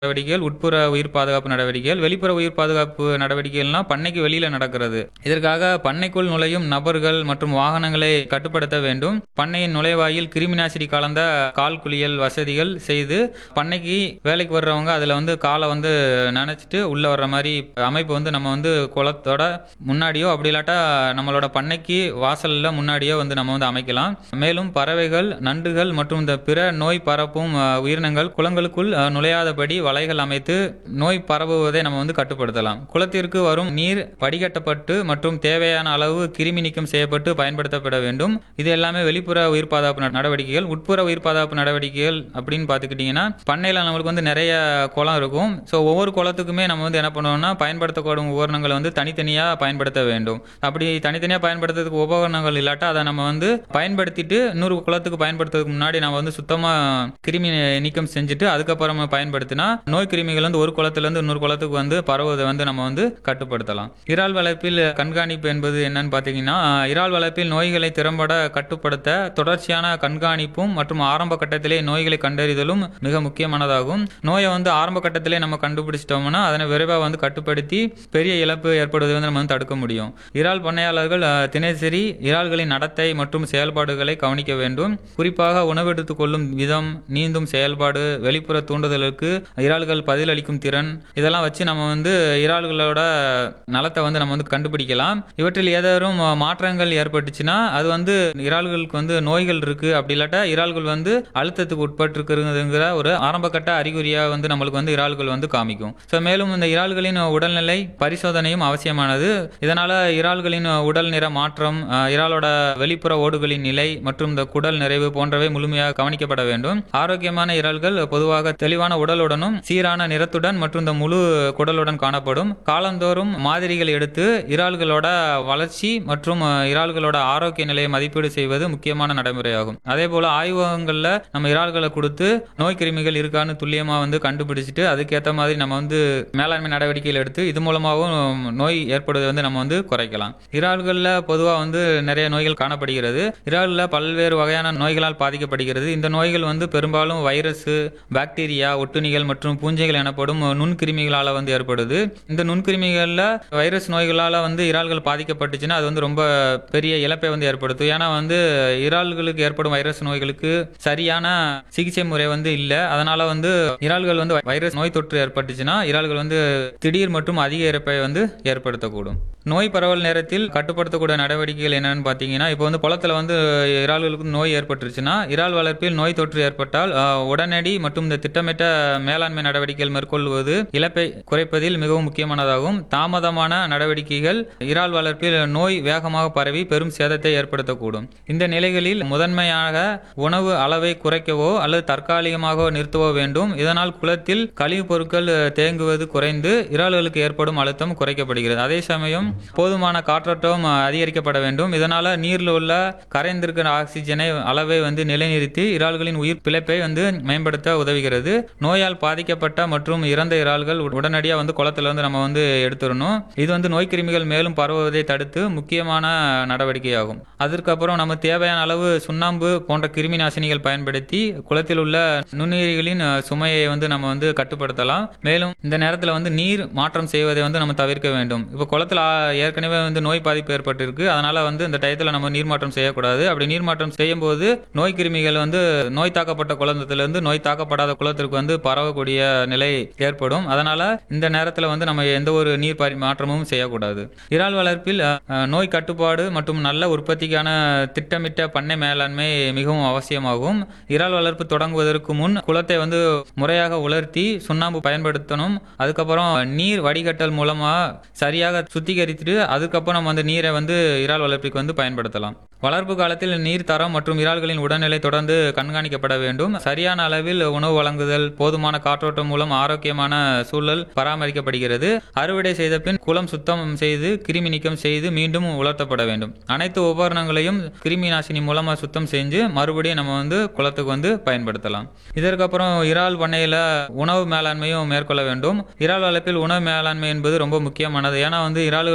நடவடிக்கைகள் உட்புற உயிர் பாதுகாப்பு நடவடிக்கைகள் வெளிப்புற உயிர் பாதுகாப்பு நடவடிக்கைகள்லாம் பண்ணைக்கு வெளியில நடக்கிறது இதற்காக பண்ணைக்குள் நுழையும் நபர்கள் மற்றும் வாகனங்களை கட்டுப்படுத்த வேண்டும் பண்ணையின் நுழைவாயில் கிருமிநாசினி கலந்த கால் குளியல் வசதிகள் செய்து பண்ணைக்கு வேலைக்கு வர்றவங்க அதில் வந்து காலை வந்து நினைச்சிட்டு உள்ள வர்ற மாதிரி அமைப்பு வந்து நம்ம வந்து குளத்தோட முன்னாடியோ அப்படி இல்லாட்டா நம்மளோட பண்ணைக்கு வாசல்ல முன்னாடியோ வந்து நம்ம வந்து அமைக்கலாம் மேலும் பறவைகள் நண்டுகள் மற்றும் இந்த பிற நோய் பரப்பும் அஹ், உயிரினங்கள் குளங்களுக்குள் அஹ், நுழையாதபடி வலைகள் அமைத்து நோய் பரவுவதை நம்ம வந்து கட்டுப்படுத்தலாம் குளத்திற்கு வரும் நீர் வடிகட்டப்பட்டு மற்றும் தேவையான அளவு கிருமி நீக்கம் செய்யப்பட்டு பயன்படுத்தப்பட வேண்டும் இது எல்லாமே வெளிப்புற உயிர் பாதுகாப்பு நட- நடவடிக்கைகள் உட்புற உயிர் பாதுகாப்பு நடவடிக்கைகள் அப்படின்னு பார்த்துக்கிட்டிங்கன்னா பண்ணையில் நம்மளுக்கு வந்து நிறைய குளம் இருக்கும் ஸோ ஒவ்வொரு குளத்துக்குமே நம்ம வந்து என்ன பண்ணுவோம்னா பயன்படுத்தப்படும் உபகரணங்களை வந்து தனித்தனியாக பயன்படுத்த வேண்டும் அப்படி தனித்தனியாக பயன்படுத்துறதுக்கு உபகரணங்கள் இல்லாட்டா அதை நம்ம வந்து பயன்படுத்திட்டு இன்னொரு குளத்துக்கு பயன்படுத்துறதுக்கு முன்னாடி நம்ம வந்து சுத்தமாக கிருமி நீக்கம் செஞ்சுட்டு அதுக்கப்புறமா பயன்படுத்தினா நோய் கிருமிகள் வந்து ஒரு குளத்துலேருந்து இன்னொரு குளத்துக்கு வந்து பரவுவதை வந்து நம்ம வந்து கட்டுப்படுத்தலாம் இறால் வளர்ப்பில் கண்காணிப்பு என்பது என்னன்னு பார்த்தீங்கன்னா இறால் வளர்ப்பில் நோய்களை திறம்பட கட்டுப்படுத்த தொடர்ச்சியான கண்காணிப்பும் மற்றும் ஆரம்ப கட்டத்திலே நோய்களை கண்டறிதலும் மிக முக்கியமானதாகும் நோயை வந்து ஆரம்ப கட்டத்திலே நம்ம கண்டுபிடிச்சிட்டோம்னா அதனை விரைவாக வந்து கட்டுப்படுத்தி பெரிய இழப்பு ஏற்படுவதை வந்து நம்ம வந்து தடுக்க முடியும் இறால் பண்ணையாளர்கள் அஹ், தினசரி இறால்களின் நடத்தை மற்றும் செயல்பாடுகளை கவனிக்க வேண்டும் குறிப்பாக உணவெடுத்துக் கொள்ளும் விதம் நீந்தும் செயல்பாடு வெளிப்புற தூண்டுதலுக்கு இறால்கள் பதிலளிக்கும் திறன் இதெல்லாம் வச்சு நம்ம வந்து இறால்களோட நலத்தை வந்து நம்ம வந்து கண்டுபிடிக்கலாம் இவற்றில் ஏதேனும் மாற்றங்கள் ஏற்பட்டுச்சுன்னா அது வந்து இறால்களுக்கு வந்து நோய்கள் இருக்கு அப்படி இல்லாட்டா இறால்கள் வந்து அழுத்தத்துக்கு உட்பட்டிருக்குதுங்கிற ஒரு ஆரம்பகட்ட அறிகுறியா வந்து நம்மளுக்கு வந்து இறால்கள் வந்து காமிக்கும் ஸோ மேலும் இந்த இறால்களின் உடல்நிலை பரிசோதனையும் அவசியமானது இதனால இறால்களின் உடல் நிற மாற்றம் அஹ், இறாலோட வெளிப்புற ஓடுகளின் நிலை மற்றும் இந்த குடல் நிறைவு போன்றவை முழுமையாக கவனிக்கப்பட வேண்டும் ஆரோக்கியமான இறால்கள் பொதுவாக தெளிவான உடலுடனும் சீரான நிறத்துடன் மற்றும் இந்த முழு குடலுடன் காணப்படும் காலந்தோறும் மாதிரிகள் எடுத்து இறால்களோட வளர்ச்சி மற்றும் அஹ், இறால்களோட ஆரோக்கிய நிலையை மதிப்பீடு செய்வது முக்கியமான நடைமுறையாகும் அதே போல ஆய்வகங்கள்ல நம்ம இறால்களை கொடுத்து நோய் கிருமிகள் இருக்கான்னு துல்லியமா வந்து கண்டுபிடிச்சிட்டு அதுக்கேற்ற மாதிரி நம்ம வந்து மேலாண்மை நடவடிக்கைகள் எடுத்து இது மூலமாகவும் நோய் ஏற்படுவதை வந்து நம்ம வந்து குறைக்கலாம் இறால்களில் பொதுவாக வந்து நிறைய நோய்கள் காணப்படுகிறது இறாலில் பல்வேறு வகையான நோய்களால் பாதிக்கப்படுகிறது இந்த நோய்கள் வந்து பெரும்பாலும் வைரஸ் பாக்டீரியா ஒட்டுண்ணிகள் மற்றும் பூஞ்சைகள் எனப்படும் நுண்கிருமிகளால் வந்து ஏற்படுது இந்த நுண்கிருமிகளில் வைரஸ் நோய்களால் வந்து இறால்கள் பாதிக்கப்பட்டுச்சுன்னா அது வந்து ரொம்ப பெரிய இழப்பை வந்து ஏற்படுத்தும் ஏன்னா வந்து இறால்களுக்கு ஏற்படும் வைரஸ் நோய்களுக்கு சரியான சிகிச்சை முறை வந்து இல்லை அதனால வந்து இறால்கள் வந்து வைரஸ் நோய் தொற்று ஏற்பட்டுச்சுன்னா இறால்கள் வந்து திடீர் மற்றும் அதிக இறப்பை வந்து ஏற்படுத்தக்கூடும் நோய் பரவல் நேரத்தில் கட்டுப்படுத்தக்கூடிய நடவடிக்கைகள் என்னன்னு பார்த்தீங்கன்னா இப்போ வந்து குளத்துல வந்து இறால்களுக்கு நோய் ஏற்பட்டுருச்சுன்னா இறால் வளர்ப்பில் நோய் தொற்று ஏற்பட்டால் ஆஹ், உடனடி மற்றும் இந்த திட்டமிட்ட மேலாண்மை நடவடிக்கைகள் மேற்கொள்வது இழப்பை குறைப்பதில் மிகவும் முக்கியமானதாகும் தாமதமான நடவடிக்கைகள் இறால் வளர்ப்பில் நோய் வேகமாக பரவி பெரும் சேதத்தை ஏற்படுத்தக்கூடும் இந்த நிலைகளில் முதன்மையாக உணவு அளவை குறைக்கவோ அல்லது தற்காலிகமாக நிறுத்தவோ வேண்டும் இதனால் குளத்தில் கழிவுப் பொருட்கள் அஹ், தேங்குவது குறைந்து இறால்களுக்கு ஏற்படும் அழுத்தம் குறைக்கப்படுகிறது அதே சமயம் போதுமான காற்றோட்டம் அஹ், அதிகரிக்கப்பட வேண்டும் இதனால நீரில் உள்ள கரைந்திருக்கிற ஆக்சிஜனை அளவை வந்து நிலைநிறுத்தி இறால்களின் உயிர் பிழைப்பை வந்து மேம்படுத்த உதவுகிறது நோயால் பாதிக்கப்பட்ட மற்றும் இறந்த இறால்கள் உட- உடனடியா வந்து குளத்துல வந்து நம்ம வந்து எடுத்துடணும் இது வந்து நோய் கிருமிகள் மேலும் பரவுவதை தடுத்து முக்கியமான நடவடிக்கையாகும் அதற்கப்புறம் நம்ம தேவையான அளவு சுண்ணாம்பு போன்ற கிருமி நாசினிகள் பயன்படுத்தி குளத்தில் உள்ள நுண்ணுயிரிகளின் அஹ், சுமையை வந்து நம்ம வந்து கட்டுப்படுத்தலாம் மேலும் இந்த நேரத்தில் வந்து நீர் மாற்றம் செய்வதை வந்து நம்ம தவிர்க்க வேண்டும் இப்போ குளத்தில் ஆ- ஏற்கனவே வந்து நோய் பாதிப்பு ஏற்பட்டிருக்கு அதனால வந்து இந்த டயத்தில் நம்ம நீர் மாற்றம் செய்யக்கூடாது அப்படி நீர் மாற்றம் செய்யும் போது நோய் கிருமிகள் வந்து நோய் தாக்கப்பட்ட குளத்திலிருந்து நோய் தாக்கப்படாத குளத்திற்கு வந்து பரவக்கூடிய நிலை ஏற்படும் அதனால இந்த நேரத்தில் வந்து நம்ம எந்த ஒரு நீர் பரி மாற்றமும் செய்யக்கூடாது இறால் வளர்ப்பில் அஹ், அஹ், நோய் கட்டுப்பாடு மற்றும் நல்ல உற்பத்திக்கான திட்டமிட்ட பண்ணை மேலாண்மை மிகவும் அவசியமாகும் இறால் வளர்ப்பு தொடங்குவதற்கு முன் குளத்தை வந்து முறையாக உலர்த்தி சுண்ணாம்பு பயன்படுத்தணும் அதுக்கப்புறம் நீர் வடிகட்டல் மூலமா சரியாக சுத்திகரித்துட்டு அதுக்கப்புறம் நம்ம அந்த நீரை வந்து இறால் வளர்ப்புக்கு வந்து பயன்படுத்தலாம் வளர்ப்பு காலத்தில் நீர் தரம் மற்றும் இறால்களின் உடல்நிலை தொடர்ந்து கண்காணிக்கப்பட வேண்டும் சரியான அளவில் உணவு வழங்குதல் போதுமான காற்றோட்டம் மூலம் ஆரோக்கியமான சூழல் பராமரிக்கப்படுகிறது அறுவடை செய்த பின் குளம் சுத்தம் செய்து கிருமி நீக்கம் செய்து மீண்டும் உலர்த்தப்பட வேண்டும் அனைத்து உபகரணங்களையும் கிருமி நாசினி மூலமா சுத்தம் செஞ்சு மறுபடியும் நம்ம வந்து குளத்துக்கு வந்து பயன்படுத்தலாம் இதற்கப்புறம் இறால் பண்ணையில உணவு மேலாண்மையும் மேற்கொள்ள வேண்டும் இறால் வளர்ப்பில் உணவு மேலாண்மை என்பது ரொம்ப முக்கியமானது ஏன்னா வந்து இறால்களுக்கு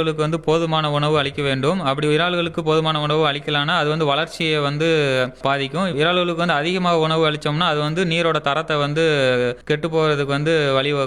இறால்களுக்கு வந்து போதுமான உணவு அளிக்க வேண்டும் அப்படி இறால்களுக்கு போதுமான உணவு அளிக்கலாம்னா அது வந்து வளர்ச்சியை வந்து பாதிக்கும் இறால்களுக்கு வந்து அதிகமாக உணவு அளித்தோம்னா அது வந்து நீரோட தரத்தை வந்து கெட்டு போகிறதுக்கு வந்து வழிவகுக்கும்